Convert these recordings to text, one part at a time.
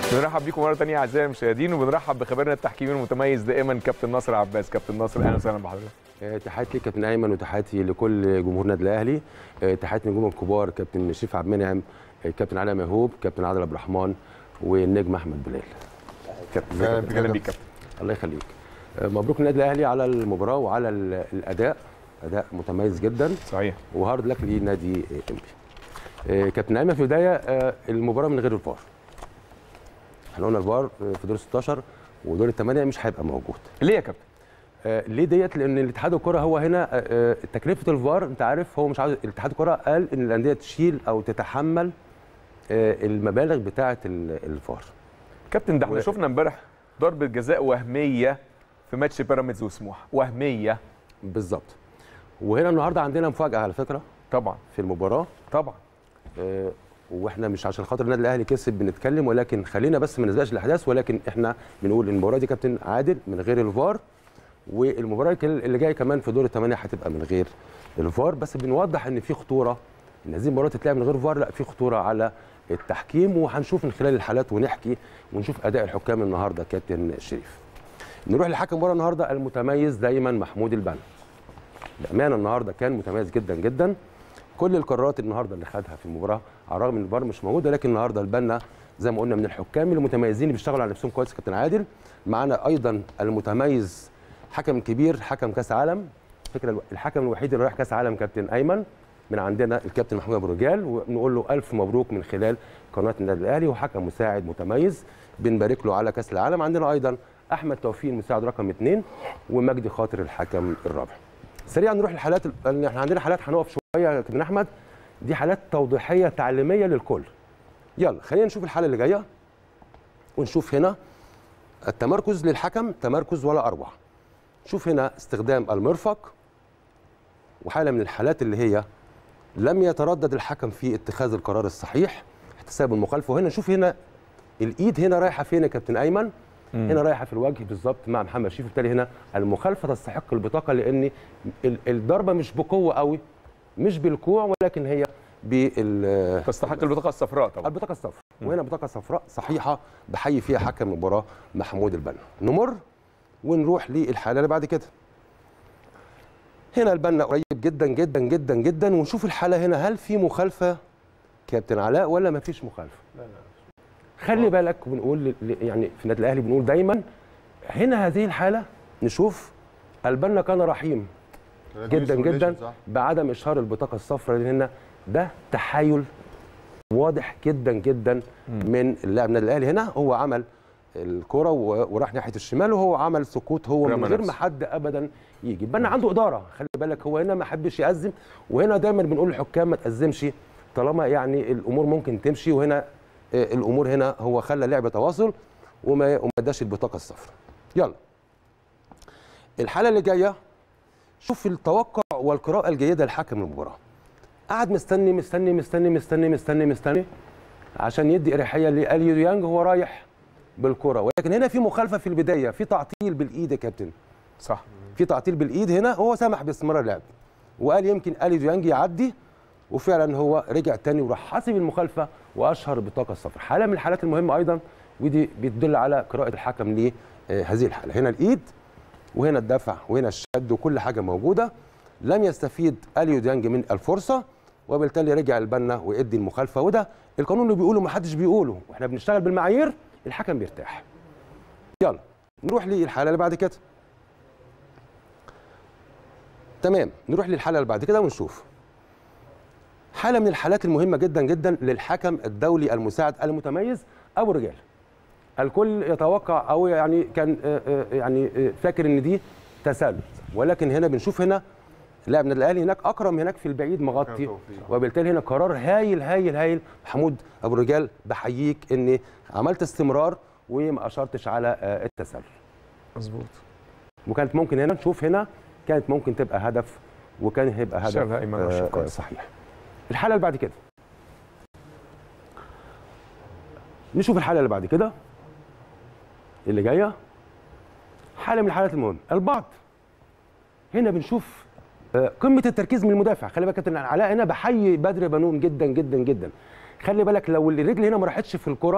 بنرحب بيكم مره ثانيه اعزائي المشاهدين وبنرحب بخبيرنا التحكيمي المتميز دائما كابتن ناصر عباس كابتن ناصر اهلا وسهلا بحضرتك آه، تحياتي لكابتن ايمن وتحياتي لكل جمهور النادي الاهلي آه، تحياتي للنجوم الكبار كابتن شريف عبد المنعم آه، كابتن علاء مهوب كابتن عادل عبد الرحمن والنجم احمد بلال كابتن اهلا بك أهلاً بيك كابتن الله يخليك آه، مبروك النادي الاهلي على المباراه وعلى ال- الاداء اداء متميز جدا صحيح وهارد لك لنادي آه، انبي آه، كابتن ايمن في البدايه آه، المباراه من غير الفار احنا قلنا الفار آه، في دور 16 ودور الثمانيه مش هيبقى موجود ليه يا كابتن آه، ليه ديت لان الاتحاد الكره هو هنا آه، آه، تكلفه الفار انت عارف هو مش عاوز الاتحاد الكره قال ان الانديه تشيل او تتحمل آه، المبالغ بتاعه ال- الفار كابتن ده احنا و- شفنا امبارح ضربه جزاء وهميه في ماتش بيراميدز وسموحه وهميه بالظبط وهنا النهارده عندنا مفاجاه على فكره طبعا في المباراه طبعا آه، واحنا مش عشان خاطر النادي الاهلي كسب بنتكلم ولكن خلينا بس ما نسبقش الاحداث ولكن احنا بنقول المباراه دي كابتن عادل من غير الفار والمباراه اللي جايه كمان في دور الثمانيه هتبقى من غير الفار بس بنوضح ان في خطوره ان هذه المباراه تتلعب من غير فار لا في خطوره على التحكيم وهنشوف من خلال الحالات ونحكي ونشوف اداء الحكام النهارده كابتن شريف نروح لحكم المباراه النهارده المتميز دايما محمود البنا بامانه النهارده كان متميز جدا جدا كل القرارات النهارده اللي خدها في المباراه على الرغم ان الفار مش موجود ولكن النهارده البنا زي ما قلنا من الحكام المتميزين اللي بيشتغلوا على نفسهم كويس كابتن عادل معانا ايضا المتميز حكم كبير حكم كاس عالم فكره الو- الحكم الوحيد اللي رايح كاس عالم كابتن ايمن من عندنا الكابتن محمود ابو رجال ونقول له الف مبروك من خلال قناه النادي الاهلي وحكم مساعد متميز بنبارك له على كاس العالم عندنا ايضا احمد توفيق المساعد رقم اثنين ومجدي خاطر الحكم الرابع سريعا نروح للحالات لان احنا عندنا حالات هنقف شويه يا كابتن احمد دي حالات توضيحيه تعليميه للكل يلا خلينا نشوف الحاله اللي جايه ونشوف هنا التمركز للحكم تمركز ولا اروع شوف هنا استخدام المرفق وحاله من الحالات اللي هي لم يتردد الحكم في اتخاذ القرار الصحيح احتساب المخالفه وهنا نشوف هنا الايد هنا رايحه فين يا كابتن ايمن هنا رايحه في الوجه بالظبط مع محمد شريف وبالتالي هنا المخالفه تستحق البطاقه لان ال- الضربه مش بقوه قوي مش بالكوع ولكن هي بال تستحق البطاقه الصفراء طبعا البطاقه الصفراء وهنا بطاقه صفراء صحيحه بحيي فيها حكم المباراه محمود البنا نمر ونروح للحاله اللي بعد كده هنا البنا قريب جدا جدا جدا جدا ونشوف الحاله هنا هل في مخالفه كابتن علاء ولا ما فيش مخالفه خلي بالك بنقول ل- ل- يعني في النادي الاهلي بنقول دايما هنا هذه الحاله نشوف البنا كان رحيم جدا جدا بعدم اشهار البطاقه الصفراء اللي هنا ده تحايل واضح جدا جدا من اللاعب النادي الاهلي هنا هو عمل الكره و- وراح ناحيه الشمال وهو عمل سقوط هو من رمى غير نفسه. ما حد ابدا يجي بنا عنده اداره خلي بالك هو هنا ما حبش يأزم وهنا دايما بنقول للحكام ما تأزمش طالما يعني الامور ممكن تمشي وهنا آه، الامور هنا هو خلى لعبه تواصل وما وما اداش البطاقه الصفراء يلا الحاله اللي جايه شوف التوقع والقراءه الجيده لحكم المباراه قعد مستني مستني مستني مستني مستني مستني عشان يدي اريحيه لاليو ديانج هو رايح بالكره ولكن هنا في مخالفه في البدايه في تعطيل بالايد يا كابتن صح في تعطيل بالايد هنا هو سمح باستمرار اللعب وقال يمكن اليو ديانج يعدي وفعلا هو رجع تاني وراح حاسب المخالفه واشهر البطاقه الصفراء حاله من الحالات المهمه ايضا ودي بتدل على قراءه الحكم لهذه الحاله هنا الايد وهنا الدفع وهنا الشد وكل حاجه موجوده لم يستفيد اليو ديانج من الفرصه وبالتالي رجع البنا وادي المخالفه وده القانون اللي بيقوله ما حدش بيقوله واحنا بنشتغل بالمعايير الحكم بيرتاح يلا نروح للحاله اللي بعد كده تمام نروح للحاله اللي بعد كده ونشوف حاله من الحالات المهمه جدا جدا للحكم الدولي المساعد المتميز ابو رجال الكل يتوقع او يعني كان آه، آه، يعني آه، فاكر ان دي تسلل ولكن هنا بنشوف هنا لاعب النادي الاهلي هناك اكرم هناك في البعيد مغطي وبالتالي هنا قرار هايل هايل هايل محمود ابو رجال بحييك ان عملت استمرار وما اشرتش على آه، التسلل مظبوط وكانت ممكن هنا نشوف هنا كانت ممكن تبقى هدف وكان هيبقى هدف شالها أيمن آه، الشقاوي. آه، صحيح الحاله اللي بعد كده نشوف الحاله اللي بعد كده اللي جايه حاله من الحالات المهمه البعض هنا بنشوف آه، قمه التركيز من المدافع خلي بالك كابتن علاء هنا بحيي بدر بنون جدا جدا جدا خلي بالك لو الرجل هنا ما راحتش في الكره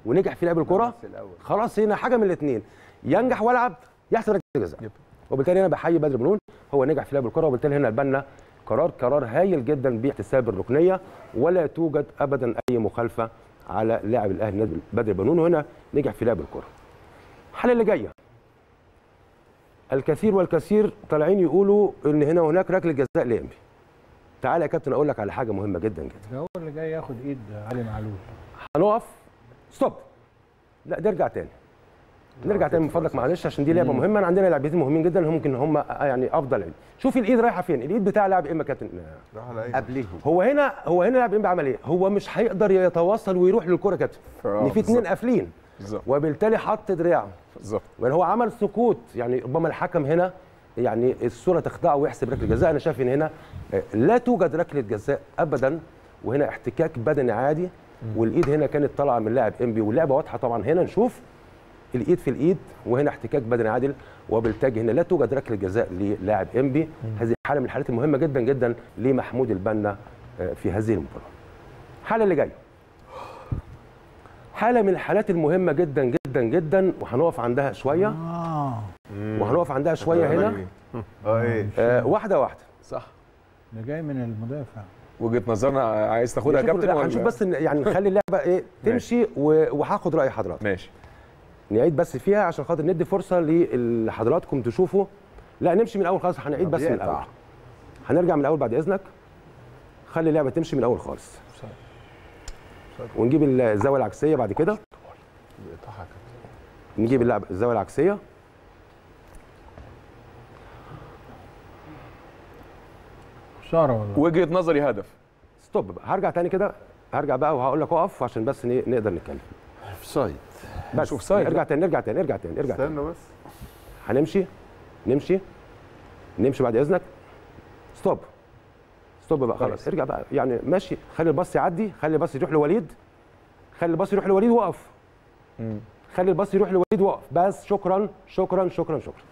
ونجح في لعب الكره بس الأول. خلاص هنا حاجه من الاثنين ينجح والعب يحسب ركله جزاء يب. وبالتالي انا بحيي بدر بنون هو نجح في لعب الكره وبالتالي هنا البنا قرار قرار هايل جدا باحتساب الركنيه ولا توجد ابدا اي مخالفه على لاعب الاهلي نادي بدر بنون وهنا نجح في لعب الكره الحاله اللي جايه الكثير والكثير طالعين يقولوا ان هنا هناك ركله جزاء لامبي تعالى يا كابتن اقول لك على حاجه مهمه جدا جدا ده هو اللي جاي ياخد ايد علي معلول هنقف ستوب لا نرجع تاني نرجع تاني من فضلك معلش عشان دي لعبه مهمه أنا عندنا لاعبين مهمين جدا ممكن هم يعني افضل لعيب شوف الايد رايحه فين الايد بتاع لاعب اما كابتن راح على ايه قبليهم هو هنا هو هنا لاعب ام عمل ايه هو مش هيقدر يتوصل ويروح للكره كابتن آه، ان في اتنين بالظبط. قافلين بالظبط وبالتالي حط دراعه بالظبط يعني هو عمل سكوت يعني ربما الحكم هنا يعني الصوره تخدعه ويحسب ركله جزاء انا شايف ان هنا آه، لا توجد ركله جزاء ابدا وهنا احتكاك بدني عادي والايد هنا كانت طالعه من لاعب انبي واللعبه واضحه طبعا هنا نشوف الايد في الايد وهنا احتكاك بدني عادل وبالتالي هنا لا توجد ركله جزاء للاعب انبي هذه حاله من الحالات المهمه جدا جدا لمحمود البنا آه، في هذه المباراه الحاله اللي جايه حاله من الحالات المهمه جدا جدا جدا وهنقف عندها شويه اه وهنقف عندها شويه هنا اه ايه آه واحده واحده صح ده جاي من المدافع وجهه نظرنا عايز تاخدها يا نشوف- كابتن لا، ولا هنشوف بس إن- يعني نخلي اللعبه ايه تمشي و- وهاخد راي حضرتك ماشي نعيد بس فيها عشان خاطر ندي فرصه لحضراتكم تشوفوا لا نمشي من الاول خالص هنعيد بس من يقطع. الاول هنرجع من الاول بعد اذنك خلي اللعبه تمشي من الاول خالص ونجيب الزاويه العكسيه بعد كده نجيب اللعبه الزاويه العكسيه خساره والله وجهه نظري هدف ستوب بقى هرجع تاني كده هرجع بقى وهقول لك اقف عشان بس ن- نقدر نتكلم اوف سايد بس مش اوفسايد، ارجع تاني ارجع تاني ارجع تاني ارجع تاني استنى بس هنمشي نمشي نمشي بعد اذنك ستوب ستوب بقى خلاص كويس. ارجع بقى يعني ماشي خلي الباص يعدي خلي الباص يروح لوليد خلي الباص يروح لوليد وقف مم. خلي الباص يروح لوليد وقف بس شكرا شكرا شكرا شكرا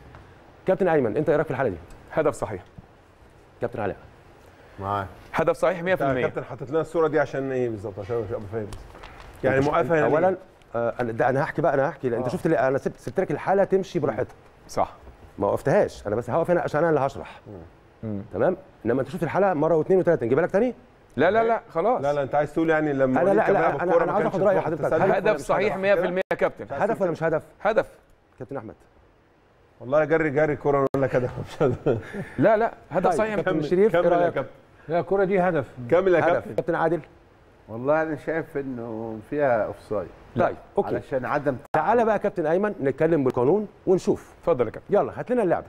كابتن ايمن انت ايه رايك في الحاله دي هدف صحيح كابتن علاء معاك هدف صحيح 100% يا كابتن حاطط لنا الصوره دي عشان ايه بالظبط عشان مش ابقى فاهم يعني موقفه هنا اولا ليه؟ آه انا ده انا هحكي بقى انا هحكي لأ انت آه. شفت لي انا سبت سبت لك الحاله تمشي براحتها صح ما وقفتهاش انا بس هقف هنا عشان انا اللي هشرح مم. تمام انما انت شفت الحاله مره واثنين وثلاثه نجيبها لك تاني لا لا لا خلاص لا لا انت عايز تقول يعني لما أنا لا، وليد كان لا، بيلعب أنا- الكورة أنا ما عايز كانش آخد رأي في وقت حضرتك. التسلل؟ هدف هدف صحيح 100% يا كابتن هدف ولا مش هدف هدف كابتن احمد والله جري جري الكوره نقول لك هدف مش هدف لا لا هدف طيب، صحيح كابتن كمل شريف، إيه كمل يا رأيك؟ كابتن لا الكره دي هدف كمل يا هدف كابتن كابتن عادل والله انا شايف انه فيها اوف سايد طيب اوكي علشان عدم تعالى بقى يا كابتن ايمن نتكلم بالقانون ونشوف اتفضل يا كابتن يلا هات لنا اللعبه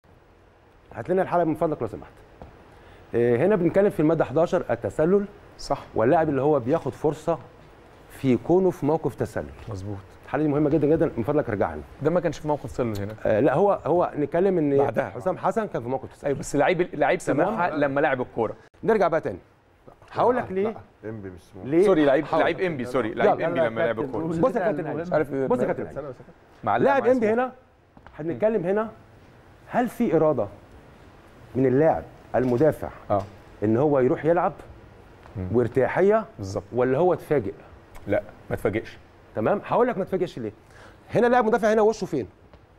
هات لنا الحلقه من فضلك لو سمحت إيه، هنا بنتكلم في الماده 11 التسلل صح واللاعب اللي هو بياخد فرصه في كونه في موقف تسلل مظبوط الحاله دي مهمه جدا جدا من فضلك رجعها لي. ده ما كانش في موقف تسلل هنا آه لا هو هو نتكلم ان بعدها. حسام حسن كان في موقف تسلل ايوه بس لعيب لعيب تمام. سموحه لما لعب الكوره نرجع بقى تاني هقول لك ليه انبي مش سموح ليه سوري لعيب حاضر. لعيب انبي سوري لعيب يلا، انبي يلا لما لعب كابتن، الكوره قول بص يا لنا كابتن المهم. عايز. مش عارف بص يا كابتن عايز. استنى بس مع لاعب انبي هنا هنتكلم هنا هل في اراده من اللاعب المدافع اه ان هو يروح يلعب وارتياحيه بالظبط ولا هو اتفاجئ لا ما تفاجئش تمام هقول لك ما تفاجئش ليه هنا لاعب مدافع هنا وشه فين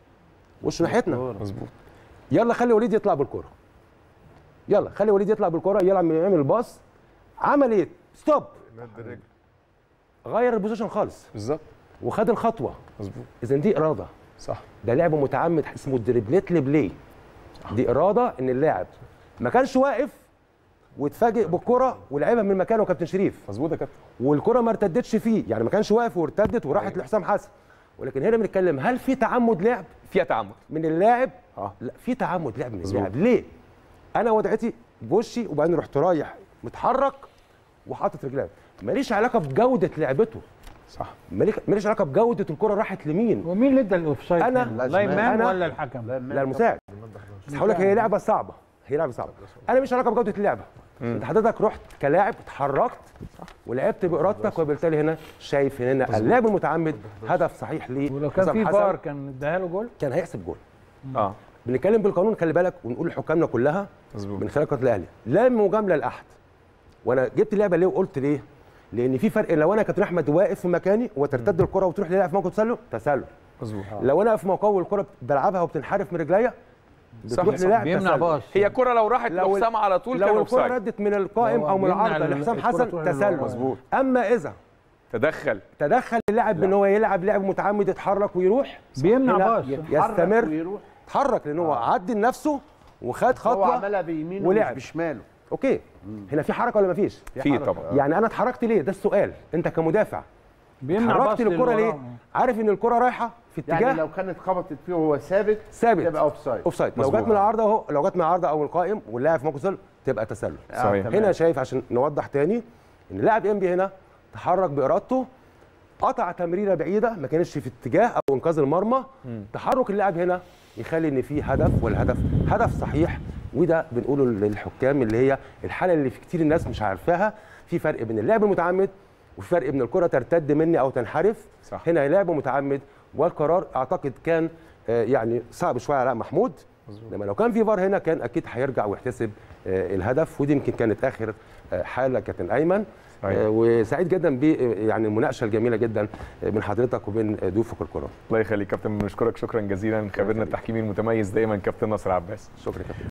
وشه ناحيتنا مظبوط يلا خلي وليد يطلع بالكره يلا خلي وليد يطلع بالكره يلعب يعمل الباص عمل ايه ستوب مد الرجل غير البوزيشن خالص بالظبط وخد الخطوه مظبوط اذا دي اراده صح ده لعب متعمد اسمه دريبليت لبلاي دي اراده ان اللاعب ما كانش واقف واتفاجئ بالكره ولعبها من مكانه كابتن شريف مظبوط يا كابتن والكره ما ارتدتش فيه يعني ما كانش واقف وارتدت وراحت لحسام حسن ولكن هنا بنتكلم هل في تعمد لعب فيها تعمد من اللاعب اه لا في تعمد لعب من مظبوط. اللاعب ليه انا وضعتي بوشي وبعدين رحت رايح متحرك وحاطط رجلي ماليش علاقه بجوده لعبته صح ماليش ماليش علاقه بجوده الكره راحت لمين ومين اللي ادى الاوفسايد أنا- هنا؟ لايمان أنا- ولا الحكم لا المساعد بس هقول لك هي لعبه صعبه هي لعبه صعبه انا مش علاقه بجوده اللعبه انت حضرتك رحت كلاعب اتحركت ولعبت بارادتك وبالتالي هنا شايف هنا اللعب المتعمد هدف صحيح ليه ولو كان في حسن فار كان اداها له جول كان هيحسب جول اه بنتكلم بالقانون خلي بالك ونقول لحكامنا كلها مظبوط من خلال قناه الاهلي لا مجامله لاحد وانا جبت اللعبه ليه وقلت ليه لان في فرق لو انا يا كابتن احمد واقف في مكاني وترتد الكره وتروح للاعب في موقف تسلل تسلل مظبوط لو انا واقف في موقعي والكره بلعبها وبتنحرف من رجليا صح، بتروح صح. للاعب بيمنع تسلل. باص هي كره لو راحت لو- لحسام على طول لو كان الكره اوفسايد ردت من القائم هو او من بيمنع العارضه ال- لحسام الكرة حسن تروح للورا. تسلل مظبوط. اما اذا تدخل تدخل اللاعب بان هو يلعب لعب متعمد يتحرك ويروح بيمنع هنا باص يستمر ويروح اتحرك لان هو عدل نفسه وخد هو خطوه عملها بيمينه ولعب. مش بشماله اوكي هنا في حركه ولا ما فيش في طبعا يعني انا اتحركت ليه ده السؤال انت كمدافع بيمنع باص اتحركت للكره ليه للورا. عارف ان الكره رايحه في اتجاه يعني لو كانت خبطت فيه وهو ثابت ثابت تبقى اوف سايد اوف سايد لو مظبوط. جت من العارضه اهو لو جت من العارضه او القائم واللاعب في موقف تسلل تبقى تسلل صحيح. هنا شايف عشان نوضح تاني ان لاعب انبي هنا تحرك بارادته قطع تمريره بعيده ما كانتش في اتجاه او انقاذ المرمى تحرك اللاعب هنا يخلي ان في هدف والهدف هدف صحيح وده بنقوله للحكام اللي هي الحاله اللي في كتير الناس مش عارفاها في فرق بين اللعب المتعمد وفي فرق بين الكره ترتد مني او تنحرف صح. هنا لعب متعمد والقرار اعتقد كان آه، يعني صعب شويه على محمود لما لو كان في فار هنا كان اكيد هيرجع ويحتسب آه، الهدف ودي يمكن كانت اخر آه، حاله كابتن ايمن صحيح. آه، وسعيد جدا ب يعني المناقشه الجميله جدا آه، من حضرتك وبين آه، ضيوفك الكرام الله يخليك كابتن بنشكرك شكرا جزيلا خبيرنا التحكيمي المتميز دايما كابتن ناصر عباس شكرا يا كابتن